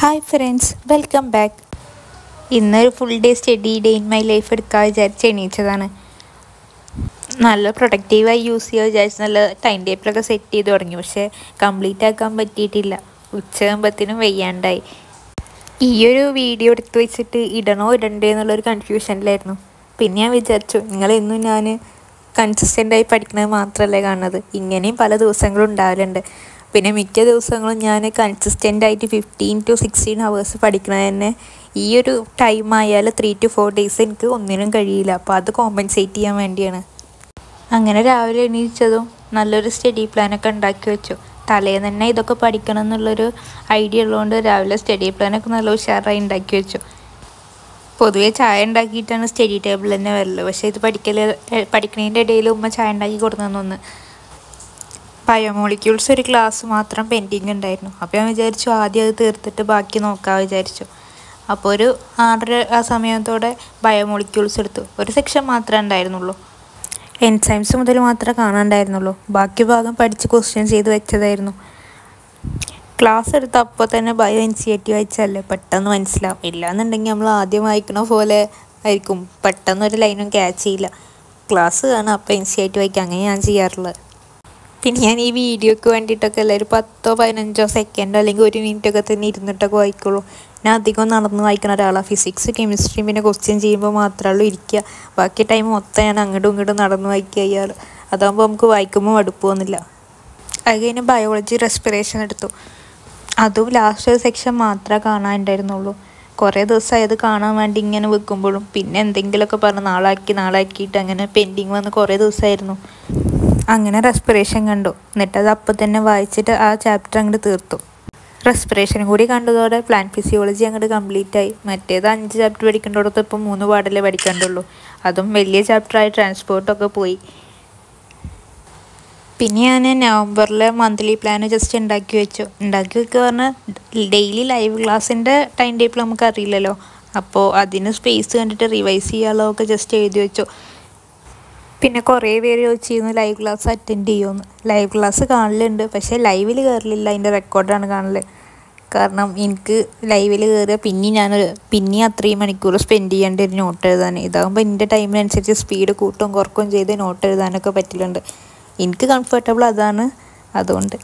hi friends welcome back ഇന്നൊരു full day study day in my life എടുക്കാൻ വിചാരിച്ച് എണീച്ചതാണ് നല്ല പ്രൊഡക്റ്റീവായി യൂസ് ചെയ്യുക വിചാരിച്ച് നല്ല ടൈം ടേബിളൊക്കെ സെറ്റ് ചെയ്ത് തുടങ്ങി പക്ഷേ കംപ്ലീറ്റ് ആക്കാൻ പറ്റിയിട്ടില്ല ഉച്ചയാകുമ്പോഴത്തേനും വയ്യാണ്ടായി ഈ ഒരു വീഡിയോ എടുത്ത് വെച്ചിട്ട് ഇടണോ ഇടണ്ടേ എന്നുള്ളൊരു കൺഫ്യൂഷനിലായിരുന്നു പിന്നെ ഞാൻ വിചാരിച്ചു നിങ്ങളെന്നും ഞാൻ കൺസിസ്റ്റൻ്റായി പഠിക്കുന്നത് മാത്രമല്ലേ കാണുന്നത് ഇങ്ങനെയും പല ദിവസങ്ങളും ഉണ്ടാവലുണ്ട് പിന്നെ മിക്ക ദിവസങ്ങളും ഞാൻ കൺസിസ്റ്റൻ്റ് ആയിട്ട് ഫിഫ്റ്റീൻ ടു സിക്സ്റ്റീൻ ഹവേഴ്സ് പഠിക്കണത് തന്നെ ഈ ഒരു ടൈം ആയാൽ ത്രീ ടു ഫോർ ഡേയ്സ് എനിക്ക് ഒന്നിനും കഴിയില്ല അപ്പോൾ അത് കോമ്പൻസേറ്റ് ചെയ്യാൻ വേണ്ടിയാണ് അങ്ങനെ രാവിലെ എണീച്ചതും നല്ലൊരു സ്റ്റഡി പ്ലാനൊക്കെ ഉണ്ടാക്കി വെച്ചു തലേന്ന് തന്നെ ഇതൊക്കെ പഠിക്കണം എന്നുള്ളൊരു ഐഡിയ ഉള്ളതുകൊണ്ട് രാവിലെ സ്റ്റഡി പ്ലാനൊക്കെ നല്ല ഉഷാറായി ഉണ്ടാക്കി വെച്ചു പൊതുവേ ചായ ഉണ്ടാക്കിയിട്ടാണ് സ്റ്റഡി ടേബിൾ തന്നെ വരല് പക്ഷേ ഇത് പഠിക്കൽ പഠിക്കണതിൻ്റെ ഇടയിൽ ഉമ്മ ചായ ഉണ്ടാക്കി കൊടുത്തതെന്നൊന്ന് ബയോമോളിക്യൂൾസ് ഒരു ക്ലാസ് മാത്രം പെൻഡിങ് ഉണ്ടായിരുന്നു അപ്പോൾ ഞാൻ വിചാരിച്ചു ആദ്യം അത് തീർത്തിട്ട് ബാക്കി നോക്കാൻ വിചാരിച്ചു അപ്പോൾ ഒരു ആറര ആ സമയത്തോടെ ബയോമോളിക്യൂൾസ് എടുത്തു ഒരു സെക്ഷൻ മാത്രമേ ഉണ്ടായിരുന്നുള്ളൂ എൻസൈംസ് മുതൽ മാത്രമേ കാണാണ്ടായിരുന്നുള്ളൂ ബാക്കി ഭാഗം പഠിച്ച് ക്വസ്റ്റ്യൻ ചെയ്ത് വെച്ചതായിരുന്നു ക്ലാസ് എടുത്ത അപ്പോൾ തന്നെ ബയോ ഇനിഷ്യേറ്റീവ് അയച്ചല്ലേ പെട്ടെന്ന് മനസ്സിലാവും ഇല്ലാന്നുണ്ടെങ്കിൽ നമ്മൾ ആദ്യം വായിക്കണ പോലെ ആയിരിക്കും പെട്ടെന്ന് ഒരു ലൈനും ക്യാച്ച് ചെയ്യില്ല ക്ലാസ് കാണാം അപ്പോൾ ഇനിഷ്യേറ്റീവ് വായിക്കുക അങ്ങനെ ഞാൻ ചെയ്യാറുള്ളത് പിന്നെ ഞാൻ ഈ വീഡിയോക്ക് വേണ്ടിയിട്ടൊക്കെ അല്ല ഒരു പത്തോ പതിനഞ്ചോ സെക്കൻഡോ അല്ലെങ്കിൽ ഒരു മിനിറ്റൊക്കെ തന്നെ ഇരുന്നിട്ടൊക്കെ വായിക്കുള്ളൂ ഞാൻ അധികം നടന്ന് വായിക്കുന്ന ഒരാളാണ് ഫിസിക്സ് കെമിസ്ട്രി പിന്നെ ക്വസ്റ്റ്യൻ ചെയ്യുമ്പോൾ മാത്രമേ ഉള്ളൂ ഇരിക്കുക ബാക്കി ടൈം മൊത്തം ഞാൻ അങ്ങോട്ടും ഇങ്ങോട്ടും നടന്ന് വായിക്കുക അയാൾ അതാകുമ്പോൾ നമുക്ക് വായിക്കുമ്പോൾ മടുപ്പ് തോന്നില്ല അത് കഴിഞ്ഞ് ബയോളജി റെസ്പിറേഷൻ എടുത്തു അതും ലാസ്റ്റ് ഒരു സെക്ഷൻ മാത്രമേ കാണാനുണ്ടായിരുന്നുള്ളൂ കുറേ ദിവസമായി അത് കാണാൻ വേണ്ടി ഇങ്ങനെ വെക്കുമ്പോഴും പിന്നെ എന്തെങ്കിലുമൊക്കെ പറഞ്ഞ് നാളാക്കി നാളാക്കിയിട്ട് അങ്ങനെ പെൻഡിങ് വന്ന് കുറേ ദിവസമായിരുന്നു അങ്ങനെ റെസ്പിറേഷൻ കണ്ടു എന്നിട്ട് അത് അപ്പം തന്നെ വായിച്ചിട്ട് ആ ചാപ്റ്റർ അങ്ങോട്ട് തീർത്തു റെസ്പിറേഷൻ കൂടി കണ്ടതോടെ പ്ലാൻ ഫിസിയോളജി അങ്ങോട്ട് കംപ്ലീറ്റ് ആയി മറ്റേത് അഞ്ച് ചാപ്റ്റർ പഠിക്കേണ്ടടത്ത് ഇപ്പം മൂന്ന് പാടല്ലേ പഠിക്കാണ്ടുള്ളൂ അതും വലിയ ചാപ്റ്ററായി ട്രാൻസ്പോർട്ടൊക്കെ പോയി പിന്നെ ഞാൻ നവംബറിലെ മന്ത്ലി പ്ലാൻ ജസ്റ്റ് ഉണ്ടാക്കി വെച്ചു ഉണ്ടാക്കി വെക്കുക പറഞ്ഞാൽ ഡെയിലി ലൈവ് ക്ലാസ്സിൻ്റെ ടൈം ടേബിൾ നമുക്ക് അറിയില്ലല്ലോ അപ്പോൾ അതിന് സ്പേസ് കണ്ടിട്ട് റിവൈസ് ചെയ്യാനുള്ളതൊക്കെ ജസ്റ്റ് എഴുതി വെച്ചു പിന്നെ കുറേ പേര് ചോദിച്ചിരുന്നു ലൈവ് ക്ലാസ് അറ്റൻഡ് ചെയ്യുമെന്ന് ലൈവ് ക്ലാസ് കാണലുണ്ട് പക്ഷേ ലൈവിൽ കയറലില്ല അതിൻ്റെ റെക്കോർഡാണ് കാണൽ കാരണം എനിക്ക് ലൈവിൽ കയറിയ പിന്നെ ഞാനൊരു പിന്നെ അത്രയും മണിക്കൂർ സ്പെൻഡ് ചെയ്യേണ്ട ഒരു നോട്ട് എഴുതാൻ ഇതാകുമ്പോൾ എൻ്റെ ടൈമിനനുസരിച്ച് സ്പീഡ് കൂട്ടും കുറക്കും ചെയ്ത് നോട്ട് എഴുതാനൊക്കെ പറ്റലുണ്ട് എനിക്ക് കംഫർട്ടബിൾ അതാണ് അതുകൊണ്ട്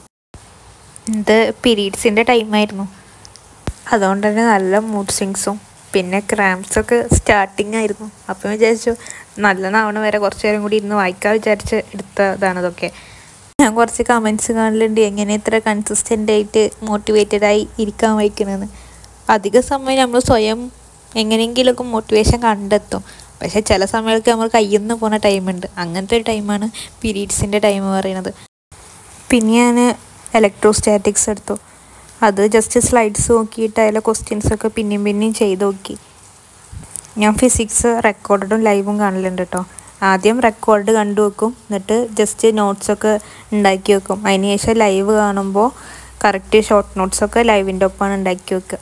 ഇത് പീരീഡ്സിൻ്റെ ടൈമായിരുന്നു അതുകൊണ്ട് തന്നെ നല്ല മൂഡ് സ്വിങ്സും പിന്നെ ക്രാംസൊക്കെ സ്റ്റാർട്ടിങ് ആയിരുന്നു അപ്പം വിചാരിച്ചു നല്ലതാവണ വരെ കുറച്ച് നേരം കൂടി ഇരുന്ന് വായിക്കാൻ വിചാരിച്ച് എടുത്തതാണ് ഇതൊക്കെ ഞാൻ കുറച്ച് കമൻസ് കാണലുണ്ട് എങ്ങനെ ഇത്ര കൺസിസ്റ്റൻ്റ് ആയിട്ട് മോട്ടിവേറ്റഡ് ആയി ഇരിക്കാൻ വായിക്കണമെന്ന് അധിക സമയം നമ്മൾ സ്വയം എങ്ങനെയെങ്കിലുമൊക്കെ മോട്ടിവേഷൻ കണ്ടെത്തും പക്ഷേ ചില സമയത്ത് നമ്മൾ കയ്യിൽ നിന്ന് പോകുന്ന ടൈമുണ്ട് അങ്ങനത്തെ ഒരു ടൈമാണ് പീരീഡ്സിൻ്റെ ടൈം പറയുന്നത് പിന്നെ ഞാൻ ഇലക്ട്രോസ്റ്റാറ്റിക്സ് എടുത്തു അത് ജസ്റ്റ് സ്ലൈഡ്സ് നോക്കിയിട്ട് അതിലെ ക്വസ്റ്റ്യൻസൊക്കെ പിന്നെയും പിന്നെയും ചെയ്ത് നോക്കി ഞാൻ ഫിസിക്സ് റെക്കോർഡും ലൈവും കാണലുണ്ട് കേട്ടോ ആദ്യം റെക്കോർഡ് കണ്ടു വെക്കും എന്നിട്ട് ജസ്റ്റ് നോട്ട്സൊക്കെ ഉണ്ടാക്കി വെക്കും അതിന് ശേഷം ലൈവ് കാണുമ്പോൾ കറക്റ്റ് ഷോർട്ട് നോട്ട്സൊക്കെ ലൈവിൻ്റെ ഒപ്പമാണ് ഉണ്ടാക്കി വെക്കുക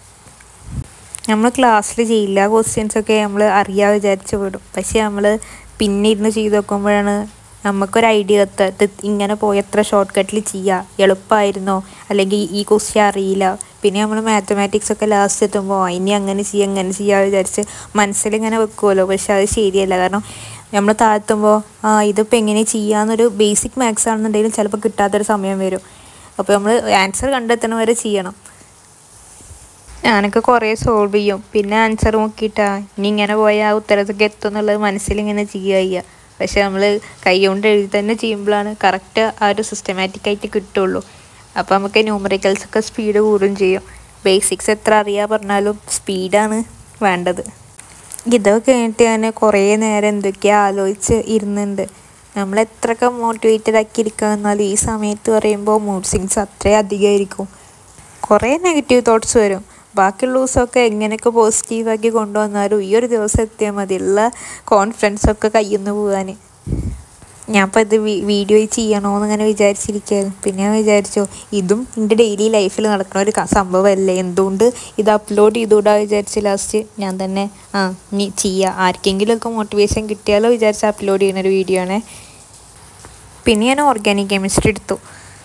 നമ്മൾ ക്ലാസ്സിൽ ചെയ്യില്ല ക്വസ്റ്റ്യൻസൊക്കെ നമ്മൾ അറിയാൻ വിചാരിച്ച് വിടും പക്ഷേ നമ്മൾ പിന്നെ ഇരുന്ന് ചെയ്ത് നോക്കുമ്പോഴാണ് നമുക്കൊരു ഐഡിയ എത്തുക ഇങ്ങനെ പോയി എത്ര ഷോർട്ട് കട്ടിൽ ചെയ്യുക എളുപ്പമായിരുന്നോ അല്ലെങ്കിൽ ഈ ക്വസ്റ്റ്യൻ അറിയില്ല പിന്നെ നമ്മൾ മാത്തമാറ്റിക്സ് ഒക്കെ ലാസ്റ്റ് എത്തുമ്പോൾ ഇനി അങ്ങനെ ചെയ്യുക അങ്ങനെ ചെയ്യുക വിചാരിച്ച് മനസ്സിലിങ്ങനെ വെക്കുമല്ലോ പക്ഷെ അത് ശരിയല്ല കാരണം നമ്മൾ താഴ്ത്തുമ്പോൾ ആ ഇതിപ്പോൾ എങ്ങനെ ചെയ്യാമെന്നൊരു ബേസിക് മാത്സ് ആണെന്നുണ്ടെങ്കിലും ചിലപ്പോൾ കിട്ടാത്തൊരു സമയം വരും അപ്പോൾ നമ്മൾ ആൻസർ കണ്ടെത്തണ വരെ ചെയ്യണം ഞാനൊക്കെ കുറേ സോൾവ് ചെയ്യും പിന്നെ ആൻസർ നോക്കിയിട്ടാ ഇനി ഇങ്ങനെ പോയാൽ ആ ഉത്തരത്തൊക്കെ എത്തും എന്നുള്ളത് മനസ്സിലിങ്ങനെ ചെയ്യുക ചെയ്യുക പക്ഷെ നമ്മൾ കൈ കൊണ്ട് എഴുതി തന്നെ ചെയ്യുമ്പോഴാണ് കറക്റ്റ് ആ ഒരു സിസ്റ്റമാറ്റിക് ആയിട്ട് കിട്ടുള്ളൂ അപ്പോൾ നമുക്ക് ന്യൂമറിക്കൽസ് ഒക്കെ സ്പീഡ് കൂടും ചെയ്യും ബേസിക്സ് എത്ര അറിയാ പറഞ്ഞാലും സ്പീഡാണ് വേണ്ടത് ഇതൊക്കെ കഴിഞ്ഞിട്ട് ഞാൻ കുറേ നേരം എന്തൊക്കെയാണ് ആലോചിച്ച് ഇരുന്നുണ്ട് നമ്മൾ എത്രയൊക്കെ മോട്ടിവേറ്റഡ് ആക്കി ഇരിക്കുക എന്നാലും ഈ സമയത്ത് പറയുമ്പോൾ മൂഡ് സിങ്സ് അത്രയും അധികമായിരിക്കും കുറേ നെഗറ്റീവ് തോട്ട്സ് വരും ബാക്കിയുള്ള ദിവസമൊക്കെ എങ്ങനെയൊക്കെ പോസിറ്റീവാക്കി കൊണ്ടുവന്നാലും ഈ ഒരു ദിവസം എത്തിയാൽ മതി ഉള്ള കോൺഫിഡൻസൊക്കെ കയ്യിൽ നിന്ന് പോകാൻ ഞാൻ ഇപ്പോൾ ഇത് വീഡിയോ ചെയ്യണമെന്ന് ഇങ്ങനെ വിചാരിച്ചിരിക്കുകയായിരുന്നു പിന്നെ ഞാൻ വിചാരിച്ചു ഇതും എൻ്റെ ഡെയിലി ലൈഫിൽ നടക്കുന്ന ഒരു സംഭവമല്ലേ എന്തുകൊണ്ട് ഇത് അപ്ലോഡ് ചെയ്തുകൂടാ വിചാരിച്ച് ലാസ്റ്റ് ഞാൻ തന്നെ ആ ഇനി ചെയ്യുക ആർക്കെങ്കിലുമൊക്കെ മോട്ടിവേഷൻ കിട്ടിയാലോ വിചാരിച്ച് അപ്ലോഡ് ചെയ്യുന്ന ഒരു വീഡിയോ ആണ് പിന്നെ ഞാൻ ഓർഗാനിക് കെമിസ്ട്രി എടുത്തു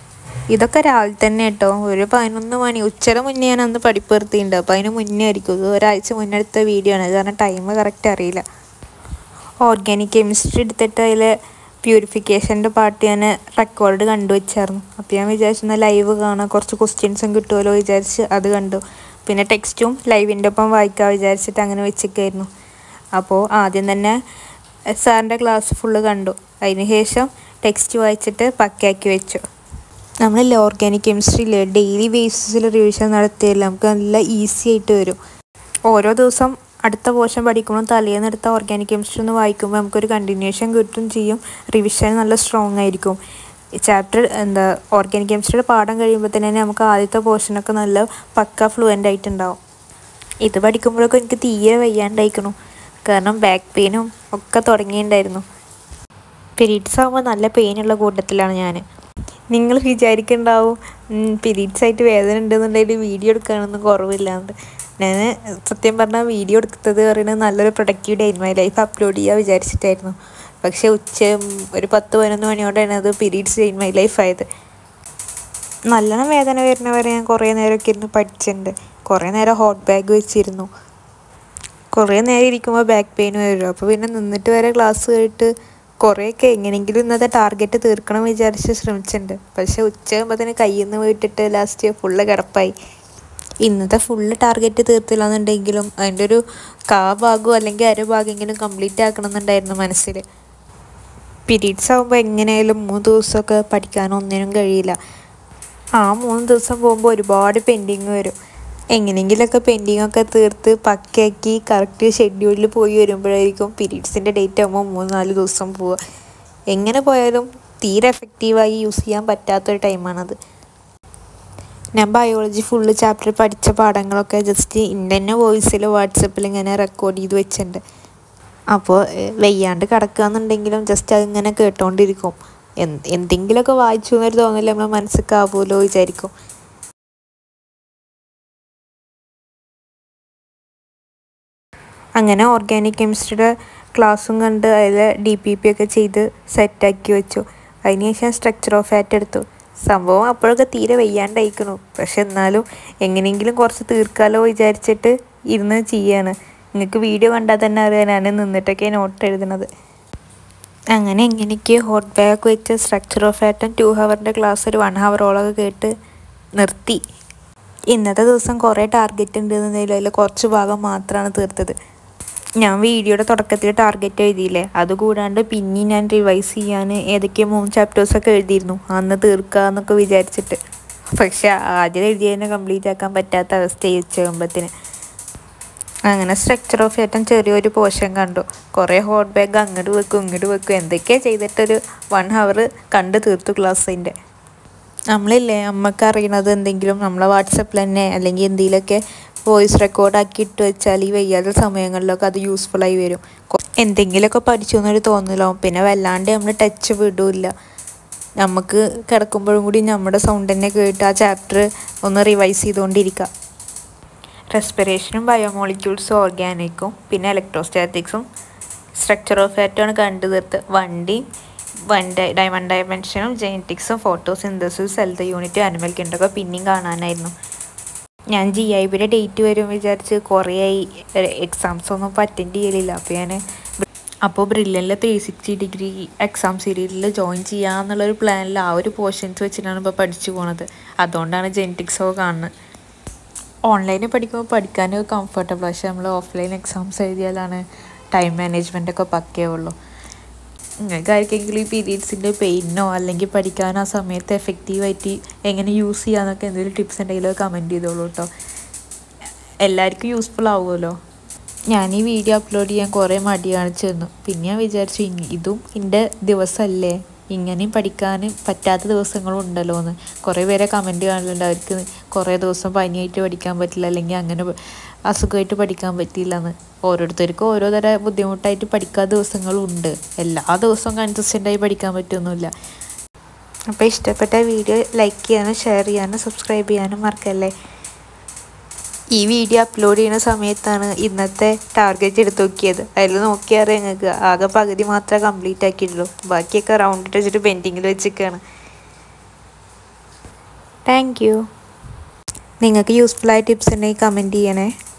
ഇതൊക്കെ രാവിലെ തന്നെ കേട്ടോ ഒരു പതിനൊന്ന് മണി ഉച്ചര മുന്നേ ഞാൻ അന്ന് പഠിപ്പ് നിർത്തിയിട്ടുണ്ട് അപ്പോൾ അതിന് മുന്നേ ആയിരിക്കും ഇത് ഒരാഴ്ച മുന്നേ എടുത്ത വീഡിയോ ആണ് കാരണം ടൈം കറക്റ്റ് അറിയില്ല ഓർഗാനിക് കെമിസ്ട്രി എടുത്തിട്ട് അതിൽ പ്യൂരിഫിക്കേഷൻ്റെ പാർട്ട് ഞാൻ റെക്കോർഡ് കണ്ടു വെച്ചായിരുന്നു അപ്പോൾ ഞാൻ വിചാരിച്ചു ലൈവ് കാണാൻ കുറച്ച് ക്വസ്റ്റ്യൻസും കിട്ടുമല്ലോ വിചാരിച്ച് അത് കണ്ടു പിന്നെ ടെക്സ്റ്റും ലൈവിൻ്റെ ഒപ്പം വായിക്കാൻ വിചാരിച്ചിട്ട് അങ്ങനെ വെച്ചിരിക്കായിരുന്നു അപ്പോൾ ആദ്യം തന്നെ സാറിൻ്റെ ക്ലാസ് ഫുള്ള് കണ്ടു അതിന് ശേഷം ടെക്സ്റ്റ് വായിച്ചിട്ട് പക്കയാക്കി വെച്ചു നമ്മളില്ലേ ഓർഗാനിക് കെമിസ്ട്രിയിലെ ഡെയിലി ബേസിസിൽ റിവിഷൻ നടത്തിയാൽ നമുക്ക് നല്ല ഈസി ആയിട്ട് വരും ഓരോ ദിവസം അടുത്ത പോർഷൻ പഠിക്കുമ്പോൾ തലേന്ന് എടുത്ത ഓർഗാനിക് കെമിസ്ട്രി ഒന്ന് വായിക്കുമ്പോൾ നമുക്കൊരു കണ്ടിന്യൂഷൻ കിട്ടും ചെയ്യും റിവിഷൻ നല്ല സ്ട്രോങ് ആയിരിക്കും ചാപ്റ്റർ എന്താ ഓർഗാനിക് കെമിസ്ട്രിയുടെ പാഠം കഴിയുമ്പോൾ തന്നെ നമുക്ക് ആദ്യത്തെ പോർഷനൊക്കെ നല്ല പക്ക ഫ്ലുവൻ്റ് ആയിട്ടുണ്ടാവും ഇത് പഠിക്കുമ്പോഴൊക്കെ എനിക്ക് തീരെ വയ്യാണ്ടായിക്കണു കാരണം ബാക്ക് പെയിനും ഒക്കെ തുടങ്ങിയിട്ടുണ്ടായിരുന്നു പീരീഡ്സ് ആകുമ്പോൾ നല്ല പെയിനുള്ള കൂട്ടത്തിലാണ് ഞാൻ നിങ്ങൾ വിചാരിക്കുന്നുണ്ടാവും പീരീഡ്സ് ആയിട്ട് വേദന ഉണ്ടെന്നുണ്ടെങ്കിൽ വീഡിയോ എടുക്കാനൊന്നും കുറവില്ലാണ്ട് ഞാൻ സത്യം പറഞ്ഞാൽ വീഡിയോ എടുത്തത് പറയുന്നത് നല്ലൊരു productive day in my life upload ചെയ്യുക വിചാരിച്ചിട്ടായിരുന്നു പക്ഷേ ഉച്ച ഒരു പത്ത് പതിനൊന്ന് മണിയോടെയാണ് അത് periods day in my life ആയത് നല്ലോണം വേദന വരുന്നവരെ ഞാൻ കുറേ നേരമൊക്കെ ഇരുന്ന് പഠിച്ചിട്ടുണ്ട് കുറേ നേരം ഹോട്ട് ബാഗ് വെച്ചിരുന്നു കുറേ നേരം ഇരിക്കുമ്പോൾ ബാക്ക് പെയിൻ വരും അപ്പോൾ പിന്നെ നിന്നിട്ട് വരെ ക്ലാസ് കേട്ട് കുറേയൊക്കെ എങ്ങനെയെങ്കിലും ഇന്നത്തെ ടാർഗറ്റ് തീർക്കണം വിചാരിച്ച് ശ്രമിച്ചിട്ടുണ്ട് പക്ഷെ ഉച്ചയാകുമ്പോഴത്തേന് കയ്യിൽ നിന്ന് പോയിട്ടിട്ട് ലാസ്റ്റ് ഫുള്ള് കിടപ്പായി ഇന്നത്തെ ഫുള്ള് ടാർഗറ്റ് തീർത്തില്ല എന്നുണ്ടെങ്കിലും അതിൻ്റെ ഒരു കാ ഭാഗമോ അല്ലെങ്കിൽ അര ഭാഗമെങ്കിലും കംപ്ലീറ്റ് ആക്കണം എന്നുണ്ടായിരുന്നു മനസ്സിൽ പീരീഡ്സ് ആകുമ്പോൾ എങ്ങനെയായാലും മൂന്ന് ദിവസമൊക്കെ പഠിക്കാനോ ഒന്നിനും കഴിയില്ല ആ മൂന്ന് ദിവസം പോകുമ്പോൾ ഒരുപാട് പെൻഡിങ് വരും എങ്ങനെയെങ്കിലുമൊക്കെ പെൻഡിങ്ങൊക്കെ തീർത്ത് പക്കയാക്കി കറക്റ്റ് ഷെഡ്യൂളിൽ പോയി വരുമ്പോഴായിരിക്കും പീരീഡ്സിൻ്റെ ഡേറ്റ് ആകുമ്പോൾ മൂന്ന് നാല് ദിവസം പോവുക എങ്ങനെ പോയാലും തീരെ എഫക്റ്റീവായി യൂസ് ചെയ്യാൻ പറ്റാത്തൊരു ടൈമാണത് ഞാൻ ബയോളജി ഫുള്ള് ചാപ്റ്റർ പഠിച്ച പാഠങ്ങളൊക്കെ ജസ്റ്റ് ഇൻ്റെ തന്നെ വോയിസിൽ വാട്സപ്പിൽ ഇങ്ങനെ റെക്കോർഡ് ചെയ്ത് വെച്ചിട്ടുണ്ട് അപ്പോൾ വെയ്യാണ്ട് കിടക്കുകയെന്നുണ്ടെങ്കിലും ജസ്റ്റ് അതിങ്ങനെ കേട്ടോണ്ടിരിക്കും എന്ത് എന്തെങ്കിലുമൊക്കെ വായിച്ചു എന്നൊരു തോന്നല് നമ്മളെ മനസ്സിൽ കാവുമല്ലോ വിചാരിക്കും അങ്ങനെ ഓർഗാനിക് കെമിസ്ട്രിയുടെ ക്ലാസ്സും കണ്ട് അതിൽ ഡി പി പി ഒക്കെ ചെയ്ത് സെറ്റാക്കി വെച്ചു അതിനുശേഷം സ്ട്രക്ചർ ഓഫ് ഫാറ്റ് എടുത്തു സംഭവം അപ്പോഴൊക്കെ തീരെ വയ്യാണ്ടായിക്കണു പക്ഷെ എന്നാലും എങ്ങനെയെങ്കിലും കുറച്ച് തീർക്കാലോ വിചാരിച്ചിട്ട് ഇരുന്ന് ചെയ്യാണ് നിങ്ങൾക്ക് വീഡിയോ കണ്ടാൽ തന്നെ അറിയാം ഞാൻ നിന്നിട്ടൊക്കെ നോട്ട് എഴുതുന്നത് അങ്ങനെ എങ്ങനെയൊക്കെ ഹോട്ട് ബാഗ് വെച്ച് സ്ട്രക്ചർ ഓഫ് ഫാറ്റും ടു ഹവറിൻ്റെ ക്ലാസ് ഒരു വൺ ഹവറോളൊക്കെ കേട്ട് നിർത്തി ഇന്നത്തെ ദിവസം കുറേ ടാർഗറ്റ് ഉണ്ടെന്നതിൽ അതിൽ കുറച്ച് ഭാഗം മാത്രമാണ് തീർത്തത് ഞാൻ വീഡിയോയുടെ തുടക്കത്തിൽ ടാർഗറ്റ് എഴുതിയില്ലേ അതുകൂടാണ്ട് പിന്നെ ഞാൻ റിവൈസ് ചെയ്യാൻ ഏതൊക്കെയോ മൂന്ന് ചാപ്റ്റേഴ്സൊക്കെ എഴുതിയിരുന്നു അന്ന് തീർക്കുക എന്നൊക്കെ വിചാരിച്ചിട്ട് പക്ഷെ ആദ്യം എഴുതിയതിനെ കംപ്ലീറ്റ് ആക്കാൻ പറ്റാത്ത അവസ്ഥ ഉച്ചയാകുമ്പത്തിന് അങ്ങനെ സ്ട്രക്ചർ ഓഫ് ഏറ്റവും ചെറിയൊരു പോർഷൻ കണ്ടു കുറേ ഹോട്ട് ബാഗ് അങ്ങോട്ട് വെക്കും ഇങ്ങോട്ട് വെക്കും എന്തൊക്കെയാ ചെയ്തിട്ടൊരു വൺ ഹവർ കണ്ട് തീർത്തു ക്ലാസ്സിൻ്റെ നമ്മളില്ലേ അമ്മക്ക് അറിയണത് എന്തെങ്കിലും നമ്മളെ വാട്സപ്പിൽ തന്നെ അല്ലെങ്കിൽ എന്തെങ്കിലുമൊക്കെ വോയിസ് റെക്കോർഡാക്കി ഇട്ട് വെച്ചാൽ ഈ വയ്യാത്ത സമയങ്ങളിലൊക്കെ അത് യൂസ്ഫുള്ളായി വരും എന്തെങ്കിലുമൊക്കെ പഠിച്ചു എന്നൊരു തോന്നലാവും പിന്നെ വല്ലാണ്ട് നമ്മൾ ടച്ച് വിടില്ല നമുക്ക് കിടക്കുമ്പോഴും കൂടി നമ്മുടെ സൗണ്ട് തന്നെ കേട്ട് ആ ചാപ്റ്റർ ഒന്ന് റിവൈസ് ചെയ്തുകൊണ്ടിരിക്കുക റെസ്പിറേഷനും ബയോമോളിക്യൂൾസും ഓർഗാനിക്കും പിന്നെ ഇലക്ട്രോസ്റ്റാറ്റിക്സും സ്ട്രക്ചർ ഓഫ് ഫാറ്റുമാണ് കണ്ടു തീർത്ത് വണ്ടി വൺ ഡൈ ഡൈ വൺ ഡയമെൻഷനും ജെനറ്റിക്സും ഫോട്ടോസിന്തസിസ് സെൽത്ത് യൂണിറ്റും അനിമൽ കിണ്ടൊക്കെ പിന്നെയും കാണാനായിരുന്നു ഞാൻ ജി ഐ ബിയുടെ ഡേറ്റ് വരും വിചാരിച്ച് കുറേ ആയി എക്സാംസ് ഒന്നും ഇപ്പോൾ അറ്റൻഡ് ചെയ്യലില്ല അപ്പോൾ ഞാൻ അപ്പോൾ ബ്രില്യനിലെ ത്രീ സിക്സ്റ്റി ഡിഗ്രി എക്സാം സീരീസിൽ ജോയിൻ ചെയ്യാമെന്നുള്ളൊരു പ്ലാനിൽ ആ ഒരു പോർഷൻസ് വെച്ചിട്ടാണ് ഇപ്പോൾ പഠിച്ചു പോണത് അതുകൊണ്ടാണ് ജെനറ്റിക്സൊക്കെ കാണുന്നത് ഓൺലൈനിൽ പഠിക്കുമ്പോൾ പഠിക്കാൻ കംഫർട്ടബിൾ പക്ഷേ നമ്മൾ ഓഫ്ലൈൻ എക്സാംസ് എഴുതിയാലാണ് ടൈം മാനേജ്മെൻ്റ് ഒക്കെ പക്കയുള്ളൂ നിങ്ങൾക്ക് ആർക്കെങ്കിലും ഈ പീരീഡ്സിൻ്റെ പെയിനോ അല്ലെങ്കിൽ പഠിക്കാൻ ആ സമയത്ത് എഫക്റ്റീവായിട്ട് എങ്ങനെ യൂസ് ചെയ്യാന്നൊക്കെ എന്തെങ്കിലും ടിപ്സ് ഉണ്ടെങ്കിൽ കമൻറ്റ് ചെയ്തോളൂ കേട്ടോ എല്ലാവർക്കും യൂസ്ഫുൾ ആവുമല്ലോ ഞാൻ ഈ വീഡിയോ അപ്ലോഡ് ചെയ്യാൻ കുറേ മടി കാണിച്ചു തന്നു പിന്നെ ഞാൻ വിചാരിച്ചു ഇനി ഇതും എൻ്റെ ദിവസമല്ലേ ഇങ്ങനെയും പഠിക്കാൻ പറ്റാത്ത ദിവസങ്ങളും ഉണ്ടല്ലോ എന്ന് കുറേ പേരെ കമൻറ്റ് കാണലുണ്ട് അവർക്ക് കുറേ ദിവസം പനിയായിട്ട് പഠിക്കാൻ പറ്റില്ല അല്ലെങ്കിൽ അങ്ങനെ അസുഖമായിട്ട് പഠിക്കാൻ പറ്റില്ല എന്ന് ഓരോരുത്തർക്കും ഓരോ തര ബുദ്ധിമുട്ടായിട്ട് പഠിക്കാത്ത ദിവസങ്ങളും ഉണ്ട് എല്ലാ ദിവസവും കൺസിസ്റ്റൻ്റായി പഠിക്കാൻ പറ്റുമൊന്നുമില്ല അപ്പോൾ ഇഷ്ടപ്പെട്ട വീഡിയോ ലൈക്ക് ചെയ്യാനും ഷെയർ ചെയ്യാനും സബ്സ്ക്രൈബ് ചെയ്യാനും മറക്കല്ലേ ഈ വീഡിയോ അപ്ലോഡ് ചെയ്യുന്ന സമയത്താണ് ഇന്നത്തെ ടാർഗറ്റ് എടുത്ത് നോക്കിയത് അതിൽ നോക്കിയാൽ അറിയാം ഞങ്ങൾക്ക് ആകെ പകുതി മാത്രമേ കംപ്ലീറ്റ് ആക്കിയിട്ടുള്ളൂ ബാക്കിയൊക്കെ റൗണ്ടിട്ട് വെച്ചിട്ട് പെൻഡിങ്ങിൽ വെച്ചിരിക്കുകയാണ് താങ്ക് യു നിങ്ങൾക്ക് യൂസ്ഫുള്ളായ ടിപ്സ് ഉണ്ടെങ്കിൽ കമൻറ്റ് ചെയ്യണേ